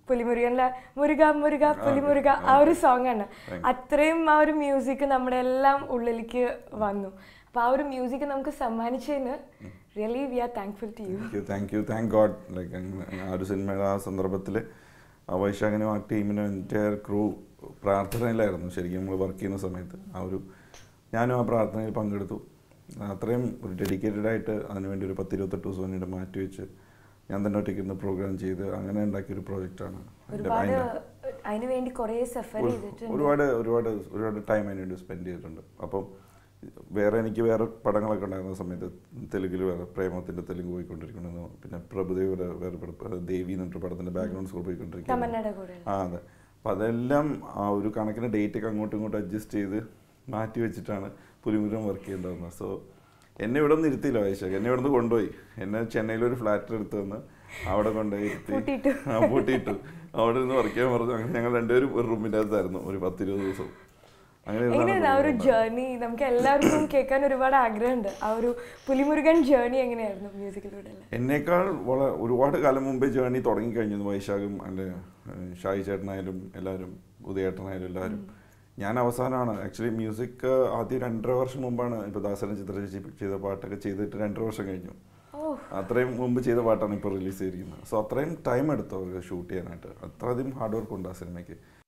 പുലിമുരുകനിലെ മുരുക മുരുക പുലിമുരുക ആ ഒരു സോങ് ആണ് അത്രയും ആ ഒരു മ്യൂസിക് നമ്മുടെ എല്ലാം ഉള്ളിലേക്ക് വന്നു അപ്പൊ ആ ഒരു മ്യൂസിക് നമുക്ക് സമ്മാനിച്ചതിന് really we are thankful to you thank you thank you thank God like ആ ഒരു സിനിമയുടെ ആ സന്ദർഭത്തിൽ ആ വൈശാഖനും ആ ടീമിനും എൻ്റെ ക്രൂ പ്രാർത്ഥനയിലായിരുന്നു ശരിക്കും നമ്മൾ വർക്ക് ചെയ്യുന്ന സമയത്ത് ആ ഒരു ഞാനും ആ പ്രാർത്ഥനയിൽ പങ്കെടുത്തു അത്രയും ഒരു ഡെഡിക്കേറ്റഡ് ആയിട്ട് അതിനുവേണ്ടി ഒരു പത്ത് ഇരുപത്തെട്ട് ദിവസം വേണ്ടിയിട്ട് മാറ്റി വെച്ച് ഞാൻ തന്നെ ഒറ്റയ്ക്ക് ഇരുന്ന് പ്രോഗ്രാം ചെയ്ത് അങ്ങനെ ഉണ്ടാക്കിയ ഒരു പ്രോജക്റ്റാണ് ഒരുപാട് അതിനു വേണ്ടി കുറെ സഫർ ചെയ്തിട്ടുണ്ട് ഒരുപാട് ഒരുപാട് ഒരുപാട് ടൈം അതിന് വേണ്ടി സ്പെൻഡ് ചെയ്തിട്ടുണ്ട് അപ്പം വേറെ എനിക്ക് വേറെ പടങ്ങളൊക്കെ ഉണ്ടായിരുന്ന സമയത്ത് തെലുങ്കിൽ വേറെ പ്രേമത്തിന്റെ തെലുങ്ക് പോയിക്കൊണ്ടിരിക്കുന്നു പിന്നെ പ്രഭുദേവയുടെ വേറെ പടം ദേവി എന്നിട്ട് പടത്തിന്റെ ബാക്ക്ഗ്രൗണ്ട് സ്കോർ പോയിക്കൊണ്ടിരിക്കുന്നു തമന്നയുടെ കൂടെ ആ അതെ അപ്പം അതെല്ലാം ആ ഒരു കണക്കിന് ഡേറ്റ് ഒക്കെ അങ്ങോട്ടും ഇങ്ങോട്ടും അഡ്ജസ്റ്റ് ചെയ്ത് മാറ്റി വെച്ചിട്ടാണ് പുലിമുരം വർക്ക് ചെയ്യേണ്ടതെന്ന് സോ എന്നെ ഇവിടെ നിന്ന് ഇരുത്തിയില്ല വൈശാഖ് എന്നെ ഇവിടെ നിന്ന് കൊണ്ടുപോയി എന്നെ ചെന്നൈയിൽ ഒരു ഫ്ലാറ്റ് എടുത്ത് തന്ന് അവിടെ കൊണ്ടുപോയി ഇരുത്തി പൂട്ടിയിട്ടു. ആ പൂട്ടിയിട്ടു അവിടെ നിന്ന് വർക്ക് ചെയ്യാൻ പറഞ്ഞു അങ്ങനെ ഞങ്ങൾ രണ്ടുപേരും ഒരു റൂമിൻ്റെ അകത്തായിരുന്നു ഒരു പത്തിരുപത് ദിവസം അങ്ങനെ ഇരുന്നാണ് എങ്ങനെയായിരുന്നു ആ ഒരു പുലിമുരുകൻ ജേർണി നമുക്ക് എല്ലാവർക്കും കേൾക്കാൻ ഒരുപാട് ആഗ്രഹമുണ്ട് ആ ഒരു പുലിമുരുകൻ ജേർണി എങ്ങനെയായിരുന്നു മ്യൂസിക്കിലൂടെ അല്ലേ എന്നേക്കാൾ വളരെ ഒരുപാട് കാലം മുമ്പേ ജേർണി തുടങ്ങിക്കഴിഞ്ഞത് വൈശാഖും എൻ്റെ ഏഹ്, ഷായി ചേട്ടനായാലും എല്ലാവരും ഉദയേട്ടനായാലും എല്ലാവരും ഞാൻ അവസാനമാണ് ആക്ച്വലി മ്യൂസിക് ആദ്യം രണ്ടര വർഷം മുമ്പാണ് ഇപ്പോൾ ദാസരൻ ചിത്രചേച്ചി ചെയ്ത പാട്ടൊക്കെ ചെയ്തിട്ട് രണ്ടര വർഷം കഴിഞ്ഞു ഓ അത്രയും മുമ്പ് ചെയ്ത പാട്ടാണ് ഇപ്പോൾ റിലീസ് ചെയ്തിരിക്കുന്നത് സോ അത്രയും ടൈം എടുത്തു അവർക്ക് ഷൂട്ട് ചെയ്യാനായിട്ട് അത്രയധികം ഹാർഡ് വർക്ക് ഉണ്ട് ആ സിനിമയ്ക്ക്